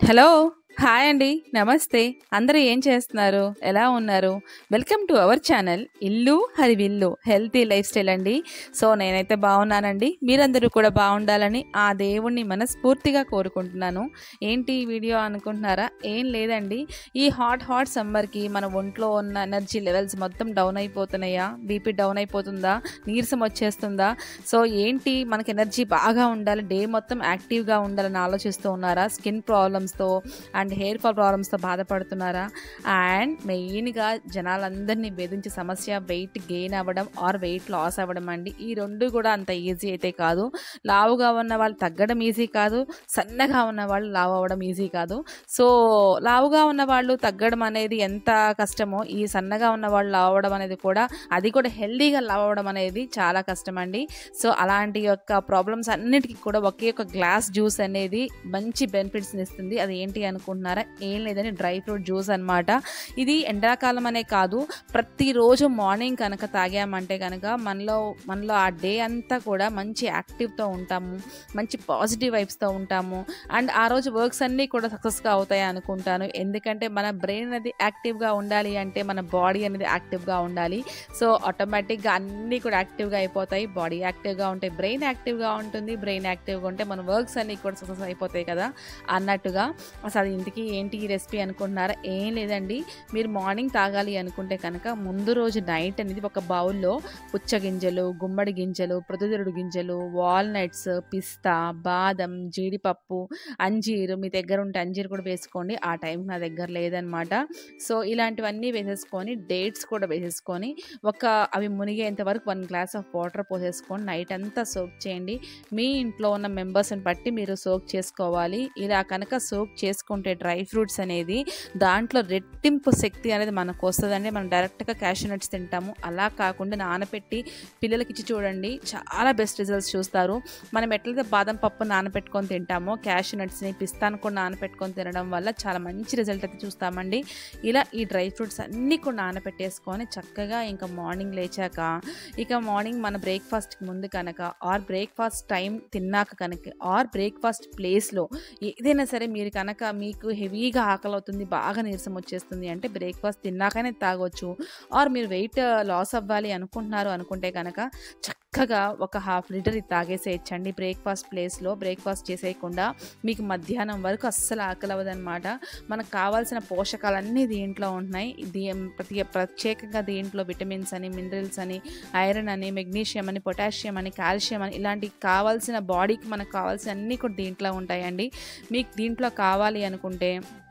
hello hi అండి నమస్తే అందరూ ఏం చేస్తున్నారు ఎలా ఉన్నారు వెల్కమ్ టు అవర్ ఛానల్ ఇల్లు హరివిల్లు హెల్తీ లైఫ్ స్టైల్ అండి సో నేనైతే బాగున్నానండి మీరందరూ కూడా బాగుండాలని ఆ దేవుణ్ణి మనస్ఫూర్తిగా కోరుకుంటున్నాను ఏంటి ఈ వీడియో అనుకుంటున్నారా ఏం లేదండి ఈ హాట్ హాట్ సమ్మర్కి మన ఒంట్లో ఉన్న ఎనర్జీ లెవెల్స్ మొత్తం డౌన్ అయిపోతున్నాయా బీపీ డౌన్ అయిపోతుందా నీరసం వచ్చేస్తుందా సో ఏంటి మనకి ఎనర్జీ బాగా ఉండాలి డే మొత్తం యాక్టివ్గా ఉండాలని ఆలోచిస్తూ ఉన్నారా స్కిన్ ప్రాబ్లమ్స్తో అండ్ హెయిర్ ఫాల్ ప్రాబ్లమ్స్తో బాధపడుతున్నారా అండ్ మెయిన్గా జనాలందరినీ వేధించే సమస్య వెయిట్ గెయిన్ అవ్వడం ఆర్ వెయిట్ లాస్ అవ్వడం అండి ఈ రెండు కూడా అంత ఈజీ అయితే కాదు లావుగా ఉన్న వాళ్ళు తగ్గడం ఈజీ కాదు సన్నగా ఉన్న వాళ్ళు లావు అవ్వడం ఈజీ కాదు సో లావుగా ఉన్న వాళ్ళు తగ్గడం అనేది ఎంత కష్టమో ఈ సన్నగా ఉన్న వాళ్ళు లావు అవ్వడం అనేది కూడా అది కూడా హెల్దీగా లావు అవ్వడం అనేది చాలా కష్టం అండి సో అలాంటి యొక్క ప్రాబ్లమ్స్ అన్నిటికీ కూడా ఒకే ఒక గ్లాస్ జ్యూస్ అనేది మంచి బెనిఫిట్స్ని ఇస్తుంది అది ఏంటి అనుకుంటున్నారా ఏం లేదని డ్రై ఫ్రూట్ జ్యూస్ అనమాట ఇది ఎండాకాలం అనే కాదు ప్రతిరోజు మార్నింగ్ కనుక తాగామంటే కనుక మనలో మనలో ఆ డే అంతా కూడా మంచి యాక్టివ్తో ఉంటాము మంచి పాజిటివ్ వైబ్స్తో ఉంటాము అండ్ ఆ రోజు వర్క్స్ అన్నీ కూడా సక్సెస్గా అవుతాయి అనుకుంటాను ఎందుకంటే మన బ్రెయిన్ అనేది యాక్టివ్గా ఉండాలి అంటే మన బాడీ అనేది యాక్టివ్గా ఉండాలి సో ఆటోమేటిక్గా అన్నీ కూడా యాక్టివ్గా అయిపోతాయి బాడీ యాక్టివ్గా ఉంటే బ్రెయిన్ యాక్టివ్గా ఉంటుంది బ్రెయిన్ యాక్టివ్గా ఉంటే మన వర్క్స్ అన్నీ కూడా సక్సెస్ అయిపోతాయి కదా అన్నట్టుగా అసలు ఇంతకీ ఏంటి ఈ రెసిపీ అనుకుంటున్నారా ఏం లేదండి మీరు మార్నింగ్ తాగాలి అనుకుంటే కనుక ముందు రోజు నైట్ అనేది ఒక బౌల్లో పుచ్చగింజలు గుమ్మడి గింజలు ప్రొద్దుతిరుడు గింజలు వాల్నట్స్ పిస్తా బాదం జీడిపప్పు అంజీరు మీ దగ్గర ఉంటే అంజీరు కూడా వేసుకోండి ఆ టైం నా దగ్గర లేదనమాట సో ఇలాంటివన్నీ వేసేసుకొని డేట్స్ కూడా వేసేసుకొని ఒక అవి మునిగేంత వరకు వన్ గ్లాస్ ఆఫ్ వాటర్ పోసేసుకొని నైట్ అంతా సోక్ చేయండి మీ ఇంట్లో ఉన్న మెంబర్స్ని బట్టి మీరు సోక్ చేసుకోవాలి ఇలా కనుక సోక్ చేసుకుంటే డ్రై ఫ్రూట్స్ అనేది దాంట్లో రెట్టింపు శక్తి అనేది మనకు వస్తుందండి మనం డైరెక్ట్గా క్యాషూ నట్స్ తింటాము అలా కాకుండా నానబెట్టి పిల్లలకి ఇచ్చి చూడండి చాలా బెస్ట్ రిజల్ట్స్ చూస్తారు మనం ఎట్లయితే బాదం పప్పు నానబెట్టుకొని తింటామో క్యాషూ నట్స్ని పిస్తాను కూడా నానబెట్టుకొని తినడం వల్ల చాలా మంచి రిజల్ట్ అయితే చూస్తామండి ఇలా ఈ డ్రై ఫ్రూట్స్ అన్నీ కూడా నానబెట్టేసుకొని చక్కగా ఇంకా మార్నింగ్ లేచాక ఇక మార్నింగ్ మన బ్రేక్ఫాస్ట్కి ముందు కనుక ఆర్ బ్రేక్ఫాస్ట్ టైం తిన్నాక కనుక ఆర్ బ్రేక్ఫాస్ట్ ప్లేస్లో ఏదైనా సరే మీరు కనుక మీకు హెవీగా ఆకలి అవుతుంది బాగా నీరసం వచ్చేస్తుంది అంటే బ్రేక్ఫాస్ట్ తిన్నాకనే తాగొచ్చు ఆర్ మీరు వెయిట్ లాస్ అవ్వాలి అనుకుంటున్నారు అనుకుంటే కనుక చక్కగా ఒక హాఫ్ లీటర్ ఇది తాగేసేయచ్చండి బ్రేక్ఫాస్ట్ ప్లేస్లో బ్రేక్ఫాస్ట్ చేసేయకుండా మీకు మధ్యాహ్నం వరకు అస్సలు ఆకలి అవ్వదన్నమాట మనకు కావాల్సిన పోషకాలన్నీ దీంట్లో ఉంటున్నాయి దీ ప్రతి ప్రత్యేకంగా దీంట్లో విటమిన్స్ అని మినరల్స్ అని ఐరన్ అని మెగ్నీషియం అని పొటాషియం అని కాల్షియం అని ఇలాంటి కావాల్సిన బాడీకి మనకు కావాల్సిన అన్నీ కూడా దీంట్లో ఉంటాయండి మీకు దీంట్లో కావాలి అనుకుంటే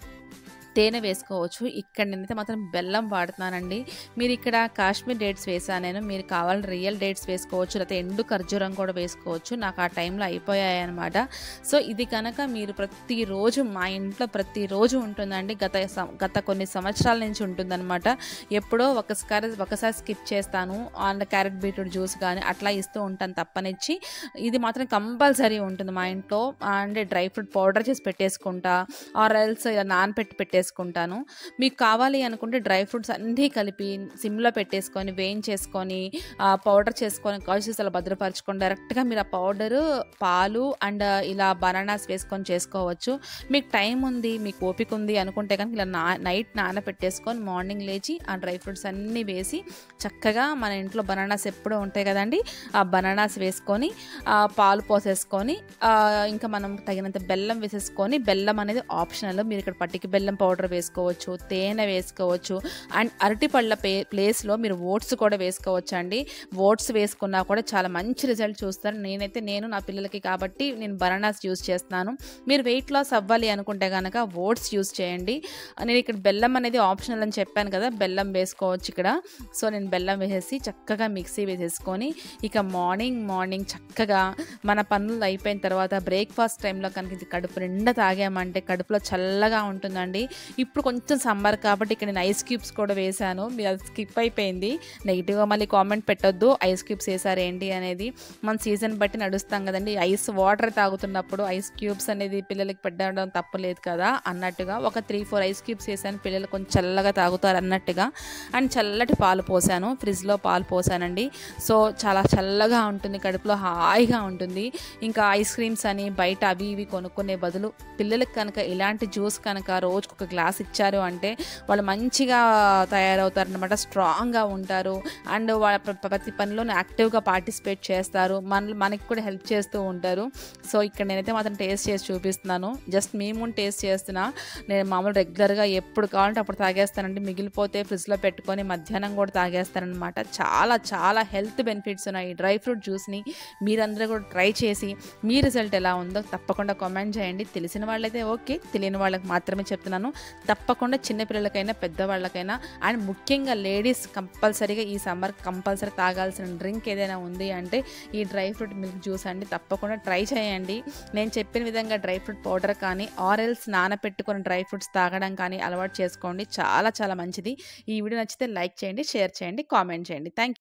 తేనె వేసుకోవచ్చు ఇక్కడ నేనైతే మాత్రం బెల్లం వాడుతున్నానండి మీరు ఇక్కడ కాశ్మీర్ డేట్స్ వేసాను నేను మీరు కావాలని రియల్ డేట్స్ వేసుకోవచ్చు లేకపోతే ఎండు ఖర్జూరం కూడా వేసుకోవచ్చు నాకు ఆ టైంలో అయిపోయాయి అనమాట సో ఇది కనుక మీరు ప్రతిరోజు మా ఇంట్లో ప్రతిరోజు ఉంటుందండి గత గత కొన్ని సంవత్సరాల నుంచి ఉంటుందన్నమాట ఎప్పుడో ఒకసారి ఒకసారి స్కిప్ చేస్తాను అండ్ క్యారెట్ బీట్రూట్ జ్యూస్ కానీ అట్లా ఇస్తూ ఉంటాను తప్పనిచ్చి ఇది మాత్రం కంపల్సరీ ఉంటుంది మా ఇంట్లో అండ్ డ్రై ఫ్రూట్ పౌడర్ చేసి పెట్టేసుకుంటా ఆర్ ఎల్స్ ఇలా నానపెట్టి పెట్టేసుకుంటాను మీకు కావాలి అనుకుంటే డ్రై ఫ్రూట్స్ అన్నీ కలిపి సిమ్లో పెట్టేసుకొని వేయించేసుకొని పౌడర్ చేసుకొని కాల్చేసి అలా భద్రపరచుకొని డైరెక్ట్గా మీరు ఆ పౌడరు పాలు అండ్ ఇలా బనానాస్ వేసుకొని చేసుకోవచ్చు మీకు టైం ఉంది మీకు ఓపిక ఉంది అనుకుంటే కనుక ఇలా నా నైట్ నానబెట్టేసుకొని మార్నింగ్ లేచి ఆ డ్రై ఫ్రూట్స్ అన్నీ వేసి చక్కగా మన ఇంట్లో బనానాస్ ఎప్పుడూ ఉంటాయి కదండి ఆ బనానాస్ వేసుకొని పాలు పోసేసుకొని ఇంకా మనం తగినంత బెల్లం వేసేసుకొని బెల్లం అనేది ఆప్షనల్ మీరు ఇక్కడ పట్టికి బెల్లం పౌడర్ వేసుకోవచ్చు తేనె వేసుకోవచ్చు అండ్ అరటిపళ్ళ పే ప్లేస్లో మీరు ఓట్స్ కూడా వేసుకోవచ్చు అండి ఓట్స్ వేసుకున్నా కూడా చాలా మంచి రిజల్ట్ చూస్తారు నేనైతే నేను నా పిల్లలకి కాబట్టి నేను బనానాస్ యూస్ చేస్తున్నాను మీరు వెయిట్ లాస్ అవ్వాలి అనుకుంటే కనుక ఓట్స్ యూస్ చేయండి నేను ఇక్కడ బెల్లం అనేది ఆప్షనల్ అని చెప్పాను కదా బెల్లం వేసుకోవచ్చు ఇక్కడ సో నేను బెల్లం వేసేసి చక్కగా మిక్సీ వేసేసుకొని ఇక మార్నింగ్ మార్నింగ్ చక్కగా మన పనులు అయిపోయిన తర్వాత బ్రేక్ఫాస్ట్ టైంలో కనుక ఇది కడుపు నిండా తాగామంటే కడుపులో చల్లగా ఉంటుందండి ఇప్పుడు కొంచెం సమ్మర్ కాబట్టి ఇక్కడ నేను ఐస్ క్యూబ్స్ కూడా వేశాను మీరు అది స్కిప్ అయిపోయింది నెగిటివ్గా మళ్ళీ కామెంట్ పెట్టొద్దు ఐస్ క్యూబ్స్ వేసారు ఏంటి అనేది మన సీజన్ బట్టి నడుస్తాం కదండి ఐస్ వాటర్ తాగుతున్నప్పుడు ఐస్ క్యూబ్స్ అనేది పిల్లలకి పెట్టడం తప్పలేదు కదా అన్నట్టుగా ఒక త్రీ ఫోర్ ఐస్ క్యూబ్స్ వేసాను పిల్లలు కొంచెం చల్లగా తాగుతారు అన్నట్టుగా అండ్ చల్లటి పాలు పోసాను ఫ్రిడ్జ్లో పాలు పోసానండి సో చాలా చల్లగా ఉంటుంది కడుపులో హాయిగా ఉంటుంది ఇంకా ఐస్ క్రీమ్స్ అని బయట అవి ఇవి కొనుక్కునే బదులు పిల్లలకి కనుక ఇలాంటి జ్యూస్ కనుక రోజుకు ఒక గ్లాస్ ఇచ్చారు అంటే వాళ్ళు మంచిగా తయారవుతారు అనమాట స్ట్రాంగ్గా ఉంటారు అండ్ వాళ్ళ ప్ర- ప్రతి పనిలో యాక్టివ్గా పార్టిసిపేట్ చేస్తారు మన మనకి కూడా హెల్ప్ చేస్తూ ఉంటారు సో ఇక్కడ నేనైతే మాత్రం టేస్ట్ చేసి చూపిస్తున్నాను జస్ట్ మేము టేస్ట్ చేస్తున్నా నేను మామూలు రెగ్యులర్గా ఎప్పుడు కావాలంటే అప్పుడు తాగేస్తానండి మిగిలిపోతే ఫ్రిడ్జ్లో పెట్టుకొని మధ్యాహ్నం కూడా తాగేస్తానమాట చాలా చాలా హెల్త్ బెనిఫిట్స్ ఉన్నాయి ఈ డ్రై ఫ్రూట్ జ్యూస్ని మీరందరూ కూడా ట్రై చేసి మీ రిజల్ట్ ఎలా ఉందో తప్పకుండా కామెంట్ చేయండి తెలిసిన వాళ్ళైతే ఓకే తెలియని వాళ్ళకి మాత్రమే చెప్తున్నాను తప్పకుండా చిన్నపిల్లలకైనా పెద్దవాళ్ళకైనా అండ్ ముఖ్యంగా లేడీస్ కంపల్సరీగా ఈ సమ్మర్ కంపల్సరీ తాగాల్సిన డ్రింక్ ఏదైనా ఉంది అంటే ఈ డ్రై ఫ్రూట్ మిల్క్ జ్యూస్ అండి తప్పకుండా ట్రై చేయండి నేను చెప్పిన విధంగా డ్రై ఫ్రూట్ పౌడర్ కానీ ఆరెల్స్ నానపెట్టుకుని డ్రై ఫ్రూట్స్ తాగడం కానీ అలవాటు చేసుకోండి చాలా చాలా మంచిది ఈ వీడియో నచ్చితే లైక్ చేయండి షేర్ చేయండి కామెంట్ చేయండి థ్యాంక్